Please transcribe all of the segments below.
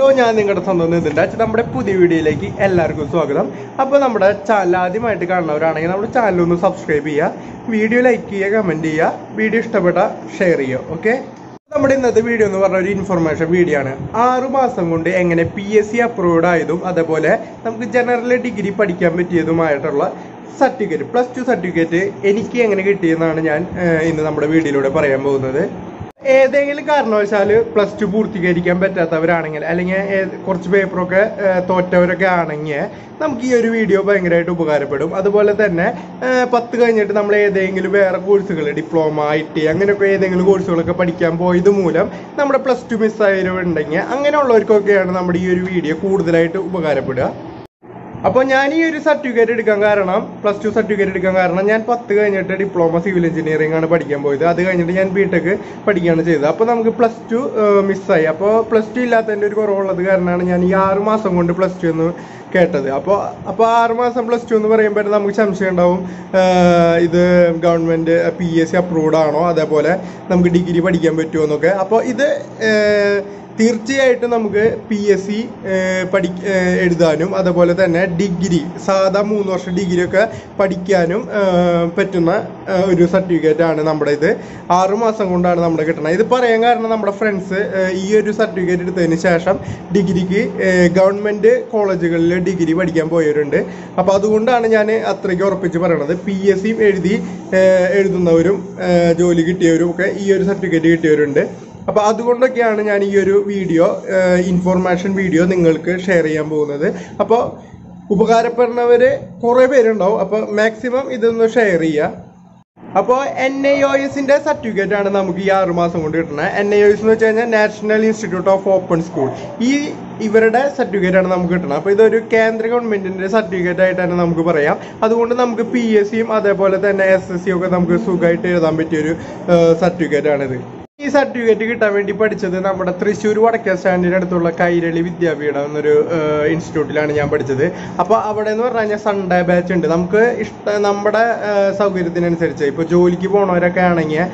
hello ഞാൻ നിങ്ങളുടെ സ്വന്തം നിതിൻ്റെ നമ്മുടെ പുതിയ വീഡിയോയിലേക്ക് എല്ലാവർക്കും സ്വാഗതം അപ്പോൾ നമ്മുടെ ചാനൽ ആദ്യമായിട്ട് കാണുന്നവരാണെങ്കിൽ നമ്മുടെ ചാനൽ ഒന്ന് സബ്സ്ക്രൈബ് ചെയ്യുക വീഡിയോ ലൈക്ക് ചെയ്യുക കമൻറ്റ് ചെയ്യുക വീഡിയോ ഇഷ്ടപ്പെട്ട ഷെയർ ചെയ്യുക ഓക്കെ നമ്മുടെ ഇന്നത്തെ വീഡിയോ എന്ന് പറഞ്ഞ ഒരു ഇൻഫർമേഷൻ വീഡിയോ ആണ് ആറു മാസം കൊണ്ട് എങ്ങനെ പി എസ് സി അപ്രൂവ്ഡ് ആയതും അതേപോലെ നമുക്ക് ജനറൽ ഡിഗ്രി പഠിക്കാൻ പറ്റിയതുമായിട്ടുള്ള സർട്ടിഫിക്കറ്റ് പ്ലസ് ടു സർട്ടിഫിക്കറ്റ് എനിക്ക് എങ്ങനെ കിട്ടിയെന്നാണ് ഞാൻ ഏഹ്, ഇന്ന് നമ്മുടെ വീഡിയോയിലൂടെ പറയാൻ പോകുന്നത് ഏതെങ്കിലും കാരണവശാൽ പ്ലസ് ടു പൂർത്തീകരിക്കാൻ പറ്റാത്തവരാണെങ്കിൽ അല്ലെങ്കിൽ ഏത് കുറച്ച് പേപ്പറൊക്കെ ഏഹ്, തോറ്റവരൊക്കെ ആണെങ്കിൽ നമുക്ക് ഈ ഒരു വീഡിയോ ഭയങ്കരമായിട്ട് ഉപകാരപ്പെടും അതുപോലെ തന്നെ ഏഹ്, പത്ത് കഴിഞ്ഞിട്ട് നമ്മൾ ഏതെങ്കിലും വേറെ കോഴ്സുകൾ ഡിപ്ലോമ ഐ ടി അങ്ങനെയൊക്കെ ഏതെങ്കിലും കോഴ്സുകളൊക്കെ പഠിക്കാൻ പോയത് മൂലം നമ്മുടെ പ്ലസ് ടു മിസ്സായവരുണ്ടെങ്കിൽ അങ്ങനെയുള്ളവർക്കൊക്കെയാണ് നമ്മുടെ ഈ ഒരു വീഡിയോ കൂടുതലായിട്ട് ഉപകാരപ്പെടുക അപ്പോൾ ഞാൻ ഈ ഒരു സർട്ടിഫിക്കറ്റ് എടുക്കാൻ കാരണം പ്ലസ് ടു സർട്ടിഫിക്കറ്റ് എടുക്കാൻ കാരണം ഞാൻ പത്ത് കഴിഞ്ഞിട്ട് ഡിപ്ലോമ സിവിൽ എഞ്ചിനീയറിംഗ് ആണ് പഠിക്കാൻ പോയത് അത് കഴിഞ്ഞിട്ട് ഞാൻ ബി ടെക് പഠിക്കുകയാണ് ചെയ്തത് അപ്പോൾ നമുക്ക് പ്ലസ് ടു മിസ്സായി അപ്പോൾ പ്ലസ് ടു ഇല്ലാത്തതിൻ്റെ ഒരു കുറവുള്ളത് കാരണമാണ് ഞാൻ ഈ ആറ് മാസം കൊണ്ട് പ്ലസ് ടു എന്ന് കേട്ടത് അപ്പോൾ അപ്പോൾ ആറ് മാസം പ്ലസ് ടു എന്ന് പറയുമ്പോൾ നമുക്ക് സംശയം ഉണ്ടാവും ആഹ് ഇത് government P S C approved ആണോ അതേപോലെ നമുക്ക് ഡിഗ്രി പഠിക്കാൻ പറ്റുമോ എന്നൊക്കെ അപ്പോൾ ഇത് ആഹ് തീർച്ചയായിട്ടും നമുക്ക് പി എസ് സി പഠി ഏഹ് എഴുതാനും അതുപോലെ തന്നെ ഡിഗ്രി സാധാ മൂന്ന് വർഷം ഡിഗ്രി ഒക്കെ പഠിക്കാനും ഏഹ് പറ്റുന്ന ഏഹ് ഒരു സർട്ടിഫിക്കറ്റ് ആണ് നമ്മുടെ ഇത് ആറു മാസം കൊണ്ടാണ് നമ്മുടെ കിട്ടുന്നത് ഇത് പറയാൻ കാരണം നമ്മുടെ ഫ്രണ്ട്സ് ഈ ഒരു സർട്ടിഫിക്കറ്റ് എടുത്തതിന് ശേഷം ഡിഗ്രിക്ക് ഗവൺമെൻറ് കോളേജുകളിൽ ഡിഗ്രി പഠിക്കാൻ പോയവരുണ്ട് അപ്പോൾ അതുകൊണ്ടാണ് ഞാൻ അത്രയ്ക്ക് ഉറപ്പിച്ച് പറയണത് പി എസ് സിയും എഴുതി ഏഹ് എഴുതുന്നവരും ഏഹ് ജോലി കിട്ടിയവരും ഒക്കെ ഈ ഒരു സർട്ടിഫിക്കറ്റ് കിട്ടിയവരുണ്ട് അപ്പോൾ അതുകൊണ്ടൊക്കെയാണ് ഞാൻ ഈ ഒരു വീഡിയോ ഇൻഫോർമേഷൻ വീഡിയോ നിങ്ങൾക്ക് ഷെയർ ചെയ്യാൻ പോകുന്നത് അപ്പോൾ ഉപകാരപ്പെടുന്നവർ കുറേ പേരുണ്ടാവും അപ്പോൾ മാക്സിമം ഇതൊന്ന് ഷെയർ ചെയ്യുക അപ്പോൾ എൻ ഐ ഒ എസിന്റെ സർട്ടിഫിക്കറ്റ് ആണ് നമുക്ക് ഈ ആറ് മാസം കൊണ്ട് കിട്ടുന്നത് എൻ ഐ ഒ എസ് എന്ന് വെച്ച് കഴിഞ്ഞാൽ national institute of open school ഈ ഇവരുടെ സർട്ടിഫിക്കറ്റ് ആണ് നമുക്ക് കിട്ടുന്നത് അപ്പോൾ ഇതൊരു കേന്ദ്ര ഗവൺമെന്റിന്റെ സർട്ടിഫിക്കറ്റ് ആയിട്ടാണ് നമുക്ക് പറയാം അതുകൊണ്ട് നമുക്ക് പി എസ് സിയും അതേപോലെ തന്നെ എസ് എസ് സിയും ഒക്കെ നമുക്ക് സുഖമായിട്ട് എഴുതാൻ പറ്റിയൊരു സർട്ടിഫിക്കറ്റ് ആണിത് ഈ സർട്ടിഫിക്കറ്റ് കിട്ടാൻ വേണ്ടി പഠിച്ചത് നമ്മുടെ തൃശ്ശൂർ വടക്കേ സ്റ്റാൻഡിന് അടുത്തുള്ള കൈരളി വിദ്യാപീഠം എന്നൊരു ഇൻസ്റ്റിറ്റ്യൂട്ടിലാണ് ഞാൻ പഠിച്ചത് അപ്പോൾ അവിടെ എന്ന് പറഞ്ഞു കഴിഞ്ഞാൽ സൺഡേ ബാച്ച് ഉണ്ട് നമുക്ക് ഇഷ്ട നമ്മുടെ ഏഹ്, സൗകര്യത്തിനനുസരിച്ച് ഇപ്പോൾ ജോലിക്ക് പോണവരൊക്കെ ആണെങ്കിൽ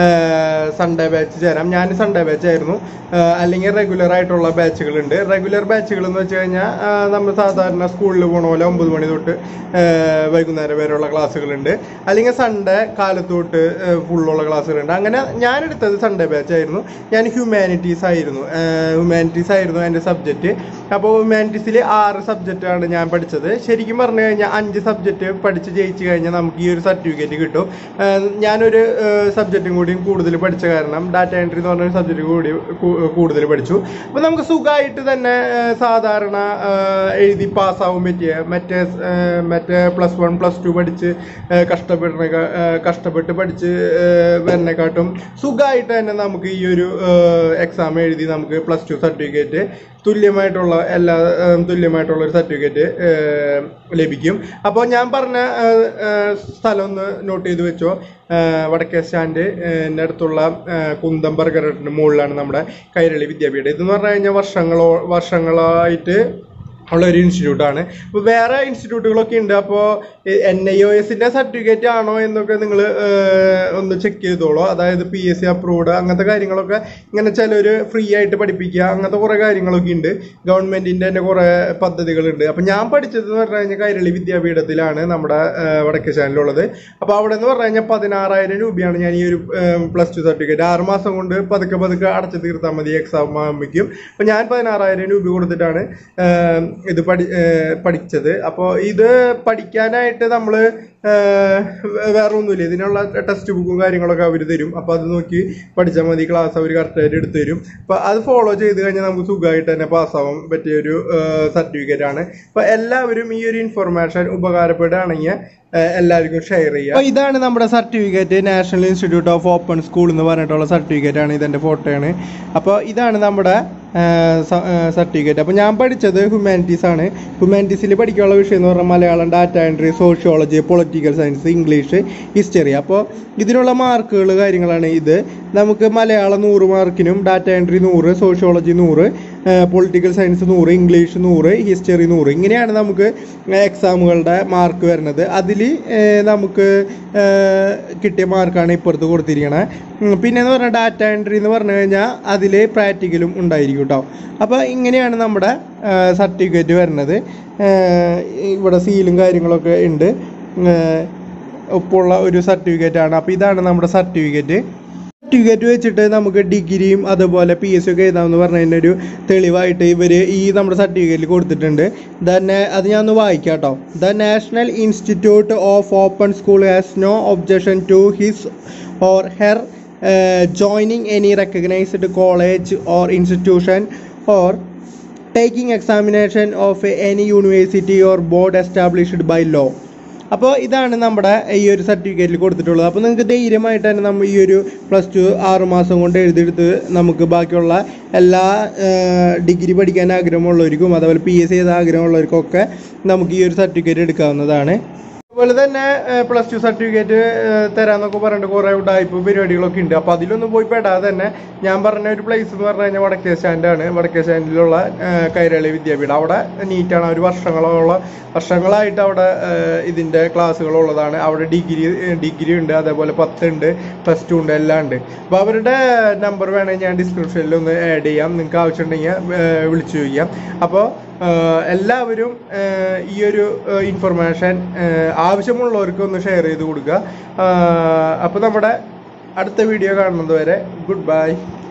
സൺഡേ ബാച്ച് ചേരാം ഞാൻ സൺഡേ ബാച്ച് ആയിരുന്നു ഏഹ്, അല്ലെങ്കിൽ റെഗുലർ ആയിട്ടുള്ള ബാച്ചുകളുണ്ട് റെഗുലർ ബാച്ചുകൾ എന്ന് വെച്ച് കഴിഞ്ഞാൽ നമ്മൾ സാധാരണ സ്കൂളിൽ പോണ പോലെ ഒമ്പത് മണി തൊട്ട് ഏഹ്, വൈകുന്നേരം വരെയുള്ള ക്ലാസ്സുകളുണ്ട് അല്ലെങ്കിൽ സൺഡേ കാലത്ത് തൊട്ട് ഫുള്ളുള്ള ക്ലാസ്സുകളുണ്ട് അങ്ങനെ ഞാൻ എടുത്തത് സൺഡേ ബാച്ച് ആയിരുന്നു ഞാൻ ഹ്യൂമാനിറ്റീസ് ആയിരുന്നു ഹ്യൂമാനിറ്റീസ് ആയിരുന്നു എൻ്റെ സബ്ജക്റ്റ് അപ്പോൾ ഹ്യൂമാനിറ്റീസിൽ ആറ് സബ്ജക്റ്റാണ് ഞാൻ പഠിച്ചത് ശരിക്കും പറഞ്ഞു കഴിഞ്ഞാൽ അഞ്ച് സബ്ജക്റ്റ് പഠിച്ച് ജയിച്ചു കഴിഞ്ഞാൽ നമുക്ക് ഈ ഒരു സർട്ടിഫിക്കറ്റ് കിട്ടും ഏഹ് ഞാനൊരു സബ്ജക്റ്റും കൂടിയും കൂടുതൽ പഠിച്ച കാരണം ഡാറ്റ എൻട്രി എന്ന് പറഞ്ഞ സബ്ജക്റ്റ് കൂടി കൂ- കൂടുതൽ പഠിച്ചു അപ്പോൾ നമുക്ക് സുഖമായിട്ട് തന്നെ ഏഹ് സാധാരണ ഏഹ് എഴുതി പാസ്സാവാൻ പറ്റിയ മറ്റേ ഏഹ് മറ്റേ പ്ലസ് വൺ പ്ലസ് ടു പഠിച്ച് ഏഹ് കഷ്ടപ്പെടുന്ന കഷ്ടപ്പെട്ട് പഠിച്ച് ഏഹ് വരുന്നേക്കാട്ടും സുഖമായിട്ട് തന്നെ നമുക്ക് ഈ ഒരു എക്സാം എഴുതി നമുക്ക് പ്ലസ് ടു സർട്ടിഫിക്കറ്റ് തുല്യമായിട്ടുള്ള എല്ലാ ഏഹ് തുല്യമായിട്ടുള്ള ഒരു സർട്ടിഫിക്കറ്റ് ലഭിക്കും അപ്പോൾ ഞാൻ പറഞ്ഞ ഏഹ്, ഏഹ്, സ്ഥലം ഒന്ന് നോട്ട് ചെയ്ത് വെച്ചോ ഏഹ്, വടക്കേ സ്റ്റാൻഡ് എൻ്റെ അടുത്തുള്ള ഏഹ്, കുന്തംബർഗറിൻ്റെ മുകളിലാണ് നമ്മുടെ കൈരളി വിദ്യാപീഠം ഇതെന്ന് പറഞ്ഞു കഴിഞ്ഞാൽ വർഷങ്ങളോ വർഷങ്ങളായിട്ട് ഉള്ള ഒരു ഇൻസ്റ്റിറ്റ്യൂട്ടാണ് അപ്പോൾ വേറെ ഇൻസ്റ്റിറ്റ്യൂട്ടുകളൊക്കെ ഉണ്ട് അപ്പോൾ എൻ ഐ ഒ എസിൻ്റെ സർട്ടിഫിക്കറ്റ് ആണോ എന്നൊക്കെ നിങ്ങൾ ഒന്ന് ചെക്ക് ചെയ്തോളൂ അതായത് പി എസ് സി അപ്രൂവ്ഡ് അങ്ങനത്തെ കാര്യങ്ങളൊക്കെ ഇങ്ങനെ ചിലർ ഫ്രീ ആയിട്ട് പഠിപ്പിക്കുക അങ്ങനത്തെ കുറേ കാര്യങ്ങളൊക്കെ ഉണ്ട് ഗവൺമെൻറ്റിൻ്റെ തന്നെ കുറേ പദ്ധതികളുണ്ട് അപ്പോൾ ഞാൻ പഠിച്ചത് എന്ന് പറഞ്ഞു കഴിഞ്ഞാൽ കൈരളി വിദ്യാപീഠത്തിലാണ് നമ്മുടെ ഏഹ്, വടക്കേ ചാനലുള്ളത് അപ്പോൾ അവിടെ എന്ന് പറഞ്ഞു കഴിഞ്ഞാൽ പതിനാറായിരം രൂപയാണ് ഞാൻ ഈ ഒരു പ്ലസ് ടു സർട്ടിഫിക്കറ്റ് ആറ് മാസം കൊണ്ട് പതുക്കെ പതുക്കെ അടച്ചു തീർത്താൽ മതി എക്സാം ആകുമ്പോഴേക്കും അപ്പോൾ ഞാൻ പതിനാറായിരം രൂപ കൊടുത്തിട്ടാണ് ഏഹ്, ഇത് പഠി ഏഹ്, പഠിച്ചത് അപ്പോൾ ഇത് പഠിക്കാനായിട്ട് നമ്മൾ വേറെ ഒന്നുമില്ല ഇതിനുള്ള ടെക്സ്റ്റ് ബുക്കും കാര്യങ്ങളൊക്കെ അവർ തരും അപ്പോൾ അത് നോക്കി പഠിച്ചാൽ മതി ക്ലാസ് അവർ കറക്റ്റായിട്ട് എടുത്തു തരും അപ്പോൾ അത് ഫോളോ ചെയ്ത് കഴിഞ്ഞാൽ നമുക്ക് സുഖമായിട്ട് തന്നെ പാസ്സാവാൻ പറ്റിയ ഒരു സർട്ടിഫിക്കറ്റ് ആണ് അപ്പോൾ എല്ലാവരും ഈ ഒരു ഇൻഫർമേഷൻ ഉപകാരപ്പെടുകയാണെങ്കിൽ ഏഹ്, എല്ലാവർക്കും ഷെയർ ചെയ്യുക അപ്പോൾ ഇതാണ് നമ്മുടെ certificate national institute of open school എന്ന് പറഞ്ഞിട്ടുള്ള സർട്ടിഫിക്കറ്റ് ആണ് ഇതെൻ്റെ ഫോട്ടോയാണ് അപ്പോൾ ഇതാണ് നമ്മുടെ സർട്ടിഫിക്കറ്റ് അപ്പോൾ ഞാൻ പഠിച്ചത് ഹ്യൂമാനിറ്റീസ് ആണ് ഹ്യൂമാനിറ്റീസിൽ പഠിക്കാനുള്ള വിഷയം എന്ന് പറഞ്ഞാൽ Malayalam data entry sociology political science English history അപ്പോൾ ഇതിനുള്ള മാർക്കുകൾ കാര്യങ്ങളാണ് ഇത് നമുക്ക് മലയാളം നൂറ് മാർക്കിനും ഡാറ്റ എൻട്രി നൂറ് സോഷ്യോളജി നൂറ് പൊളിറ്റിക്കൽ സയൻസ് നൂറ് ഇംഗ്ലീഷ് നൂറ് ഹിസ്റ്ററി നൂറ് ഇങ്ങനെയാണ് നമുക്ക് എക്സാമുകളുടെ മാർക്ക് വരുന്നത് അതിൽ നമുക്ക് ഏഹ്, കിട്ടിയ മാർക്കാണ് ഇപ്പുറത്ത് കൊടുത്തിരിക്കണത് ഉം, പിന്നെന്ന് പറഞ്ഞാൽ ഡാറ്റ എൻട്രി എന്ന് പറഞ്ഞു കഴിഞ്ഞാൽ അതിൽ പ്രാക്ടിക്കലും ഉണ്ടായിരിക്കും കേട്ടോ അപ്പോൾ ഇങ്ങനെയാണ് നമ്മുടെ സർട്ടിഫിക്കറ്റ് വരുന്നത് ഏഹ്, ഇവിടെ സീലും കാര്യങ്ങളൊക്കെ ഉണ്ട് ഏഹ്, ഒപ്പമുള്ള ഒരു സർട്ടിഫിക്കറ്റ് ആണ് അപ്പോൾ ഇതാണ് നമ്മുടെ സർട്ടിഫിക്കറ്റ് സർട്ടിഫിക്കറ്റ് വെച്ചിട്ട് നമുക്ക് ഡിഗ്രിയും അതുപോലെ പി എസ് സി ഒക്കെ എഴുതാമെന്ന് പറഞ്ഞതിൻ്റെ ഒരു തെളിവായിട്ട് ഇവർ ഈ നമ്മുടെ സർട്ടിഫിക്കറ്റിൽ കൊടുത്തിട്ടുണ്ട് തന്നെ അത് ഞാൻ ഒന്ന് വായിക്കാം കേട്ടോ the national institute of open school has no objection to his or her joining any recognised college or institution or taking examination of any university or board established by law അപ്പോൾ ഇതാണ് നമ്മുടെ ഈ ഒരു സർട്ടിഫിക്കറ്റിൽ കൊടുത്തിട്ടുള്ളത് അപ്പോൾ നിങ്ങൾക്ക് ധൈര്യമായിട്ട് തന്നെ നമ്മൾ ഈ ഒരു പ്ലസ് ടു ആറ് മാസം കൊണ്ട് എഴുതിയെടുത്ത് നമുക്ക് ബാക്കിയുള്ള എല്ലാ ഡിഗ്രി പഠിക്കാൻ ആഗ്രഹമുള്ളവർക്കും അതുപോലെ പി എസ് സി ചെയ്ത ആഗ്രഹമുള്ളവർക്കൊക്കെ നമുക്ക് ഈ ഒരു സർട്ടിഫിക്കറ്റ് എടുക്കാവുന്നതാണ് അതുപോലെ തന്നെ പ്ലസ് ടു സർട്ടിഫിക്കറ്റ് തരാന്നൊക്കെ പറഞ്ഞിട്ട് കുറേ ഉടായ്പ പരിപാടികളൊക്കെ ഉണ്ട് അപ്പോൾ അതിലൊന്നും പോയി പെടാതെ തന്നെ ഞാൻ പറഞ്ഞ ഒരു പ്ലേസ് എന്ന് പറഞ്ഞു കഴിഞ്ഞാൽ വടക്കേ സ്റ്റാൻഡാണ് വടക്കേ സ്റ്റാൻഡിലുള്ള ഏഹ്, കൈരളി വിദ്യാപീഠം അവിടെ നീറ്റാണ് ഒരു വർഷങ്ങളോളം വർഷങ്ങളായിട്ട് അവിടെ ഏഹ്, ഇതിൻ്റെ ക്ലാസ്സുകളുള്ളതാണ് അവിടെ ഡിഗ്രി ഡിഗ്രി ഉണ്ട് അതേപോലെ പത്ത് ഉണ്ട് പ്ലസ് ടു ഉണ്ട് എല്ലാം ഉണ്ട് അപ്പോൾ അവരുടെ നമ്പർ വേണമെങ്കിൽ ഞാൻ ഡിസ്ക്രിപ്ഷനിൽ ഒന്ന് ആഡ് ചെയ്യാം നിങ്ങൾക്ക് ആവശ്യമുണ്ടെങ്കിൽ ഏഹ്, വിളിച്ചു ചോദിക്കാം അപ്പോൾ ആഹ് എല്ലാവരും ആഹ് ഈ ഒരു ഇൻഫർമേഷൻ ആവശ്യമുള്ളവർക്ക് ഒന്ന് ഷെയർ ചെയ്ത് കൊടുക്കുക അപ്പോൾ നമ്മുടെ അടുത്ത വീഡിയോ കാണുന്നത് വരെ ഗുഡ് ബൈ